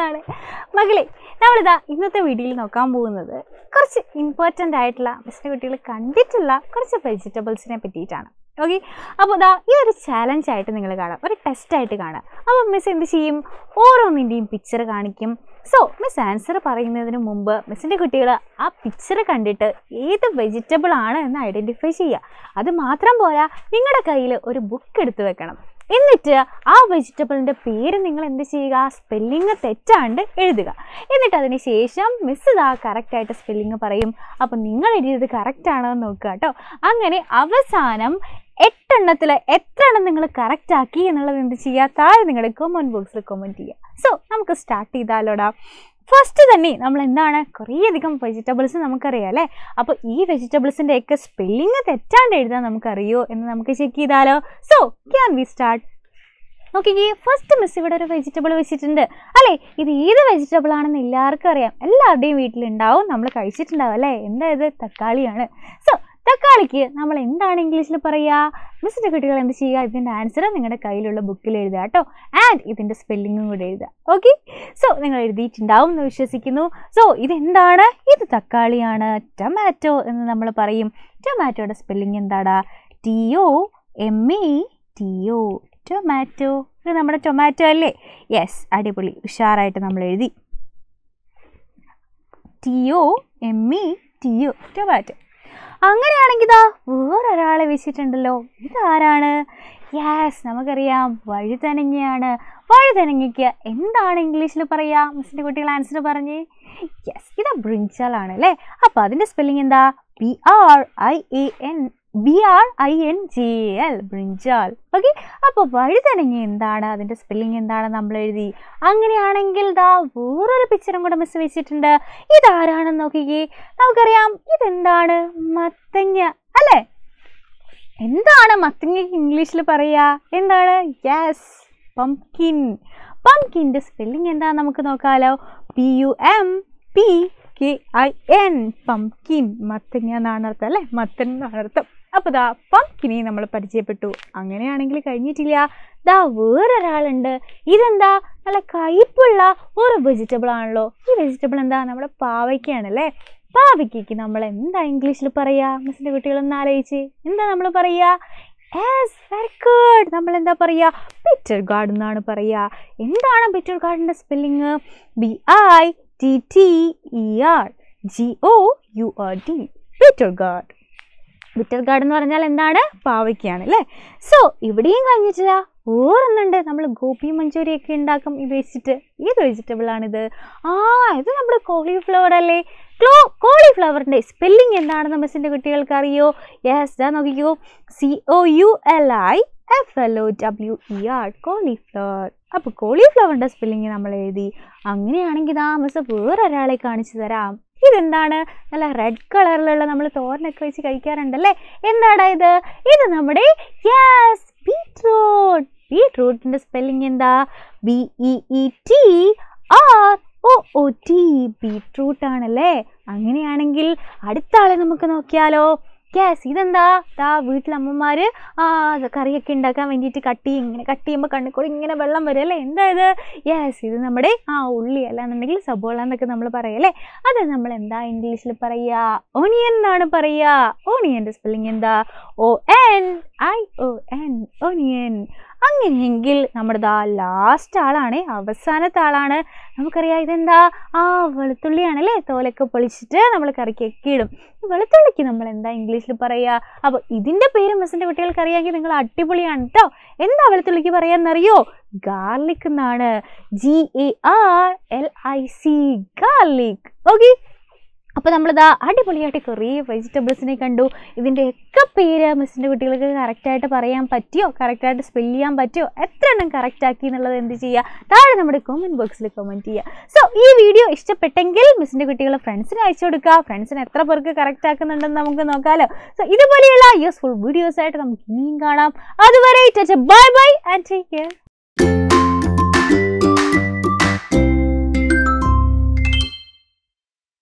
ആണ് മകളെ നമ്മളിതാ ഇന്നത്തെ വീഡിയോയിൽ നോക്കാൻ പോകുന്നത് കുറച്ച് ഇമ്പോർട്ടൻ്റ് ആയിട്ടുള്ള മിസ്സിൻ്റെ കുട്ടികൾ കണ്ടിട്ടുള്ള കുറച്ച് വെജിറ്റബിൾസിനെ പറ്റിയിട്ടാണ് ഓക്കെ അപ്പോൾ ഇതാ ഈ ഒരു ചാലഞ്ച് ആയിട്ട് നിങ്ങൾ കാണാം ഒരു ടെസ്റ്റ് ആയിട്ട് കാണാം അപ്പോൾ മിസ് എന്ത് ചെയ്യും ഓരോന്നിൻ്റെയും പിക്ചർ കാണിക്കും സോ മിസ് ആൻസർ പറയുന്നതിന് മുമ്പ് മിസ്സിൻ്റെ കുട്ടികൾ ആ പിക്ചർ കണ്ടിട്ട് ഏത് വെജിറ്റബിൾ ആണ് എന്ന് ഐഡൻറ്റിഫൈ ചെയ്യുക അത് മാത്രം പോരാ നിങ്ങളുടെ കയ്യിൽ ഒരു ബുക്ക് എടുത്ത് വെക്കണം എന്നിട്ട് ആ വെജിറ്റബിളിൻ്റെ പേര് നിങ്ങൾ എന്ത് ചെയ്യുക സ്പെല്ലിങ് തെറ്റാണ്ട് എഴുതുക എന്നിട്ട് അതിന് ശേഷം മിസ് ഇതാ കറക്റ്റായിട്ട് സ്പെല്ലിങ് പറയും അപ്പം നിങ്ങൾ എഴുതിയത് കറക്റ്റ് ആണോ എന്ന് നോക്കുക കേട്ടോ അങ്ങനെ അവസാനം എട്ടെണ്ണത്തിൽ എത്ര എണ്ണം നിങ്ങൾ കറക്റ്റ് ആക്കി എന്നുള്ളത് എന്ത് ചെയ്യുക താഴെ നിങ്ങളുടെ കമൻറ്റ് ബോക്സിൽ കമൻറ്റ് ചെയ്യുക സോ നമുക്ക് സ്റ്റാർട്ട് ചെയ്താലോടാ ഫസ്റ്റ് തന്നെ നമ്മൾ എന്താണ് കുറേയധികം വെജിറ്റബിൾസ് നമുക്കറിയാം അല്ലേ അപ്പോൾ ഈ വെജിറ്റബിൾസിൻ്റെ ഒക്കെ സ്പെല്ലിങ് തെറ്റാണ്ട് എഴുതാൻ നമുക്കറിയോ എന്ന് നമുക്ക് ചെക്ക് ചെയ്താലോ സോ ക്യാൻ വി സ്റ്റാർട്ട് നോക്കിക്കേ ഫസ്റ്റ് മിസ് ഇവിടെ ഒരു വെജിറ്റബിൾ വെച്ചിട്ടുണ്ട് അല്ലേ ഇത് ഏത് വെജിറ്റബിൾ ആണെന്ന് എല്ലാവർക്കും അറിയാം എല്ലാവരുടെയും വീട്ടിലുണ്ടാവും നമ്മൾ കഴിച്ചിട്ടുണ്ടാവും അല്ലേ എന്താ ഇത് തക്കാളിയാണ് സോ തക്കാളിക്ക് നമ്മൾ എന്താണ് ഇംഗ്ലീഷിൽ പറയുക മിസ്സിൻ്റെ കുട്ടികൾ എന്ത് ചെയ്യുക ഇതിൻ്റെ ആൻസർ നിങ്ങളുടെ കയ്യിലുള്ള ബുക്കിൽ എഴുതുക കേട്ടോ ആൻഡ് ഇതിൻ്റെ സ്പെല്ലിങ്ങും കൂടെ എഴുതുക ഓക്കെ സോ നിങ്ങൾ എഴുതിയിട്ടുണ്ടാവും എന്ന് വിശ്വസിക്കുന്നു സോ ഇതെന്താണ് ഇത് തക്കാളിയാണ് ടൊമാറ്റോ എന്ന് നമ്മൾ പറയും ടൊമാറ്റോയുടെ സ്പെല്ലിംഗ് എന്താടാ T O M E T O tomato ഇത് നമ്മുടെ ടൊമാറ്റോ അല്ലേ യെസ് അടിപൊളി ഉഷാറായിട്ട് നമ്മൾ എഴുതി T O M E T O tomato അങ്ങനെയാണെങ്കിൽ ഇതാ വേറൊരാളെ വെച്ചിട്ടുണ്ടല്ലോ ഇതാരാണ് യെസ് നമുക്കറിയാം വഴുതനങ്ങയാണ് വഴുതനങ്ങയ്ക്ക് എന്താണ് ഇംഗ്ലീഷിൽ പറയുക മിസ്സിൻ്റെ കുട്ടികൾ ആൻസർ പറഞ്ഞേ യെസ് ഇത് ബ്രിഞ്ചാലാണ് അല്ലേ അപ്പോൾ അതിൻ്റെ സ്പെല്ലിംഗ് എന്താ B R I A N B R I N J L brinjal okay അപ്പോൾ വഴുതനങ്ങ എന്താണ് അതിൻ്റെ സ്പെല്ലിംഗ് എന്താണ് നമ്മൾ എഴുതി അങ്ങനെയാണെങ്കിൽ ദാ വേറൊരു പിക്ചറും കൂടെ മിസ് വെച്ചിട്ടുണ്ട് ഇതാരാണെന്ന് നോക്കിക്കേ നമുക്കറിയാം ഇതെന്താണ് മത്തങ്ങ അല്ലേ എന്താണ് മത്തങ്ങയ്ക്ക് ഇംഗ്ലീഷിൽ പറയുക എന്താണ് യെസ് പംകിൻ പംകിൻ്റെ സ്പെല്ലിംഗ് എന്താ നമുക്ക് നോക്കാലോ P U M P K I N pumpkin മത്തങ്ങ എന്നാണ് അർത്ഥം അല്ലേ മത്തൻ എന്നാണ് അർത്ഥം അപ്പോൾ ദാ പംകിനെ നമ്മൾ പരിചയപ്പെട്ടു അങ്ങനെയാണെങ്കിൽ കഴിഞ്ഞിട്ടില്ല ദാ വേറൊരാളുണ്ട് ഇതെന്താ നല്ല കയ്പുള്ള ഒരു വെജിറ്റബിൾ ആണല്ലോ ഈ വെജിറ്റബിൾ എന്താ നമ്മുടെ പാവയ്ക്കാണ് അല്ലേ പാവയ്ക്ക് നമ്മൾ എന്താ ഇംഗ്ലീഷിൽ പറയുക മിസ്സിൻ്റെ കുട്ടികളൊന്ന് ആലോചിച്ച് എന്താ നമ്മൾ പറയുക യെസ് വെരി ഗുഡ് നമ്മൾ എന്താ പറയുക ബിറ്റർ ഗാർഡ് എന്നാണ് പറയുക എന്താണ് ബിറ്റർ ഗാർഡിൻ്റെ spelling B I T T E R G O U R D bitter gourd bitter gourd എന്ന് പറഞ്ഞാൽ എന്താണ് പാവയ്ക്കാണ് അല്ലേ സോ ഇവിടെയും കഴിഞ്ഞിട്ടില്ല വേറൊന്നുണ്ട് നമ്മൾ ഗോപി മഞ്ചൂരി ഒക്കെ ഉണ്ടാക്കും ഇത് വെച്ചിട്ട് ഏത് വെജിറ്റബിൾ ആണിത് ആ ഇത് നമ്മുടെ കോളിഫ്ലവർ അല്ലേ ക്ലോ കോളിഫ്ലവറിൻ്റെ സ്പെല്ലിംഗ് എന്താണെന്ന് മിസ്സിൻ്റെ കുട്ടികൾക്ക് അറിയോ യെസ് ഇതാ നോക്കിക്കോ C O U L I F L O W E R cauliflower അപ്പോൾ കോളിഫ്ലവറിൻ്റെ സ്പെല്ലിംഗ് നമ്മൾ എഴുതി അങ്ങനെയാണെങ്കിൽ ഇതാ മിസ് വേറൊരാളെ കാണിച്ചു തരാം ഇതെന്താണ് നല്ല റെഡ് കളറിലുള്ള നമ്മൾ തോരനൊക്കെ വെച്ച് കഴിക്കാറുണ്ടല്ലേ എന്താടാ ഇത് ഇത് നമ്മുടെ യെസ് ബീട്രൂട്ട് ബീട്രൂട്ടിൻ്റെ സ്പെല്ലിംഗ് എന്താ B E E T R O O T beetroot ആണല്ലേ അങ്ങനെയാണെങ്കിൽ അടുത്ത ആളെ നമുക്ക് നോക്കിയാലോ യെസ് ഇതെന്താ ദാ വീട്ടിലമ്മമാർ ആ കറിയൊക്കെ ഉണ്ടാക്കാൻ വേണ്ടിയിട്ട് കട്ടി ഇങ്ങനെ കട്ട് ചെയ്യുമ്പോൾ കണ്ണിക്കൂടി ഇങ്ങനെ വെള്ളം വരും അല്ലേ എന്താ ഇത് യെസ് ഇത് നമ്മുടെ ആ ഉള്ളി അല്ലാന്നുണ്ടെങ്കിൽ സബോള എന്നൊക്കെ നമ്മൾ പറയല്ലേ അത് നമ്മൾ എന്താ ഇംഗ്ലീഷിൽ പറയുക ഓണിയൻ എന്നാണ് പറയുക ഓണിയൻ്റെ സ്പെല്ലിംഗ് എന്താ O N I O N onion അങ്ങനെയെങ്കിൽ നമ്മുടെ ദാ ലാസ്റ്റ് ആളാണ് അവസാനത്തെ ആളാണ് നമുക്കറിയാം ഇതെന്താ ആ വെളുത്തുള്ളിയാണല്ലേ തോലൊക്കെ പൊളിച്ചിട്ട് നമ്മൾ കറിക്കൊക്കെ ഇടും വെളുത്തുള്ളിക്ക് നമ്മൾ എന്താ ഇംഗ്ലീഷിൽ പറയുക അപ്പോൾ ഇതിൻ്റെ പേര് മിസ്സിൻ്റെ കുട്ടികൾക്ക് അറിയാമെങ്കിൽ നിങ്ങൾ അടിപൊളിയാണ് കേട്ടോ എന്താ വെളുത്തുള്ളിക്ക് പറയാമെന്നറിയോ ഗാർലിക് എന്നാണ് G A R L I C garlic okay അപ്പോൾ നമ്മളിതാ അടിപൊളിയായിട്ട് കുറേ വെജിറ്റബിൾസിനെ കണ്ടു ഇതിൻ്റെയൊക്കെ പേര് മിസ്സിൻ്റെ കുട്ടികൾക്ക് കറക്റ്റായിട്ട് പറയാൻ പറ്റിയോ കറക്റ്റായിട്ട് സ്പെല്ല് ചെയ്യാൻ പറ്റിയോ എത്ര എണ്ണം കറക്റ്റ് ആക്കി എന്നുള്ളത് എന്ത് ചെയ്യുക താഴെ നമ്മുടെ കമൻറ്റ് ബോക്സിൽ കമൻറ്റ് ചെയ്യുക സോ ഈ വീഡിയോ ഇഷ്ടപ്പെട്ടെങ്കിൽ മിസ്സിൻ്റെ കുട്ടികൾ ഫ്രണ്ട്സിന് അയച്ചു കൊടുക്കുക ഫ്രണ്ട്സിന് എത്ര പേർക്ക് കറക്റ്റ് ആക്കുന്നുണ്ടെന്ന് നമുക്ക് നോക്കാമല്ലോ സോ ഇതുപോലെയുള്ള യൂസ്ഫുൾ വീഡിയോസ് ആയിട്ട് നമുക്ക് ഇനിയും കാണാം അതുവരെ bye bye and take care